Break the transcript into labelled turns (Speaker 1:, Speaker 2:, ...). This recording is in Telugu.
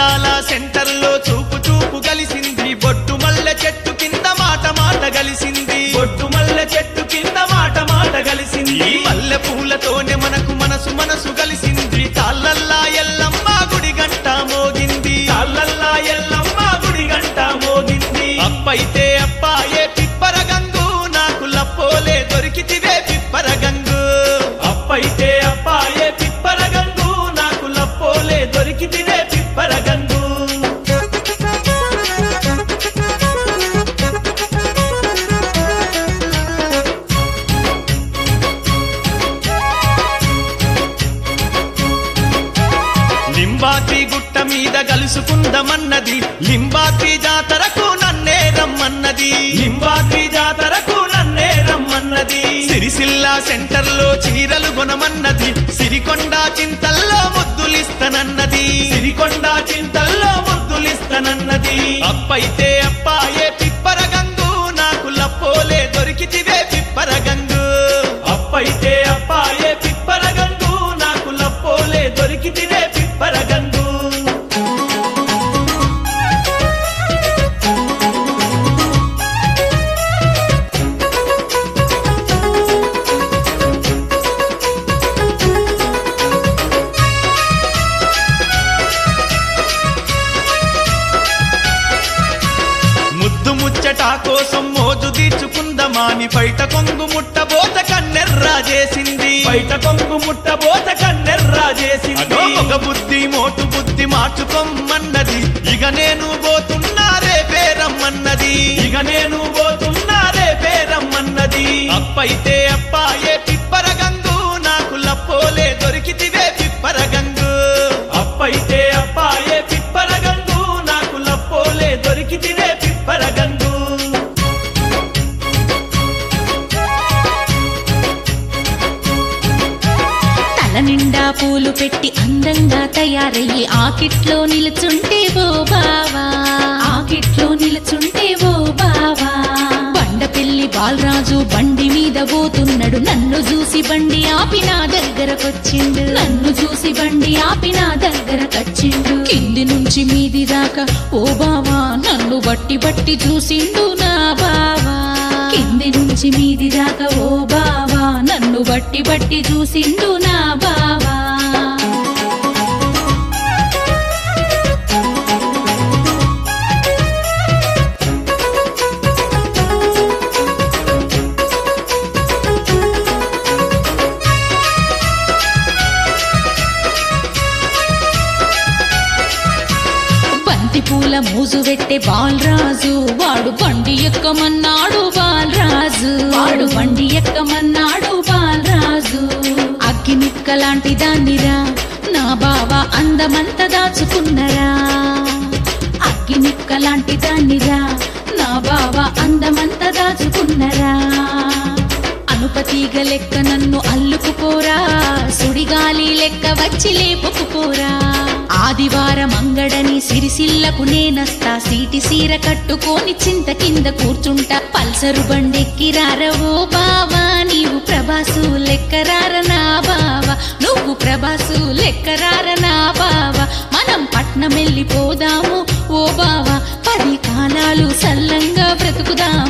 Speaker 1: అద్దాల సెంటర్లో చూపు చూపు కలిసింది బొట్టు మల్లె చెట్టు కింద మాట మాట కలిసింది బొట్టు మల్లె చెట్టు కింద మాట మాట కలిసింది ఈ మల్లె పూలతోనే మనకు మనసు మనసు కలిసింది తాళ్ళల్లా ఎల్లమ్మ గుడి గంట మోగింది తాళ్ళల్లా ఎల్లమ్మ గుడి గంట మోగింది అప్పైతే అప్పాయే పిప్పర గంగు నాకు లప్పోలే దొరికితివే పిప్పర గంగు అప్పైతే అప్పాయే పిప్పర గంగు నాకు లప్పోలే దొరికితివే పిప్పర గంగు లింబాద్రి గుట్ట మీద కలుసుకుందమన్నది లింబాద్రి జాతరకు నన్నే రమ్మన్నది లింబాద్రి జాతరకు నన్నే రమ్మన్నది సిరిసిల్ల సెంటర్ లో చీరలు కొనమన్నది సిరికొండ చింతల్లో ముద్దులిస్తనన్నది సిరికొండ చింతల్లో ముద్దులిస్తనన్నది అప్పైతే అప్పాయే పిప్పర గంగు నాకు లప్పోలే దొరికితివే పిప్పర గంగు అప్పైతే అప్పాయే పిప్పర గంగు నాకు లప్పోలే దొరికితివే పిప్పర గంగు ముద్దు ముచ్చట కోసం మోజు తీర్చుకుందమాని బయట కొంగు ముట్టబోత కన్నెర్రా చేసింది బయట కొంగు ముట్టబోత కన్నెర్రా చేసింది ఒక బుద్ధి మోటు బుద్ధి మార్చుకోమన్నది ఇక నేను పోతున్నారే పేరమ్మన్నది ఇక నేను పోతున్నారే పేరమ్మన్నది అప్పైతే అప్పాయే పిప్పర గంగు నాకు లప్పోలే దొరికితివే పిప్పర గంగు అప్పైతే అప్పాయే పిప్పర గంగు నాకు లప్పోలే దొరికితివే పిప్పర గంగు
Speaker 2: తల నిండా పూలు పెట్టి అందంగా తయారయ్యి ఆకిట్లో నిలుచుంటే ఓ బావా ఆకిట్లో నిలుచుంటే ఓ బావా బండ పెళ్లి బాలరాజు బండి మీద పోతున్నాడు నన్ను చూసి బండి ఆపి నా దగ్గరకొచ్చిండు నన్ను చూసి బండి ఆపి నా దగ్గరకొచ్చిండు కింది నుంచి మీది దాకా ఓ బావా నన్ను బట్టి బట్టి చూసిండు నా బావా కింది నుంచి మీది దాకా ఓ బావా నన్ను బట్టి బట్టి చూసిండు నా బావా బంతి పూల మూజు పెట్టే బాలరాజు వాడు బండి ఎక్కమన్నాడు బాలరాజు వాడు బండి ఎక్కమన్నాడు బాలరాజు అగ్గి నిక్క లాంటి దాన్నిరా నా బావ అందమంత దాచుకున్నరా అగ్గి నిక్క లాంటి దాన్నిరా నా బావ అందమంత దాచుకున్నరా అనుపతీగ లెక్క నన్ను అల్లుకుపోరా సుడిగాలి లెక్క వచ్చి లేపుకుపోరా ఆదివారం అంగడని సిరిసిల్లకు నేనస్తా సీటి సీర కట్టుకొని చింత కింద కూర్చుంటా పల్సరు బండెక్కిరారవో బావా నీవు ప్రభాసు లెక్కరార నా బావా నువ్వు ప్రభాసు లెక్కరార నా బావా మనం పట్నం వెళ్ళిపోదాము ఓ బావా పది కాలాలు సల్లంగా బ్రతుకుదాం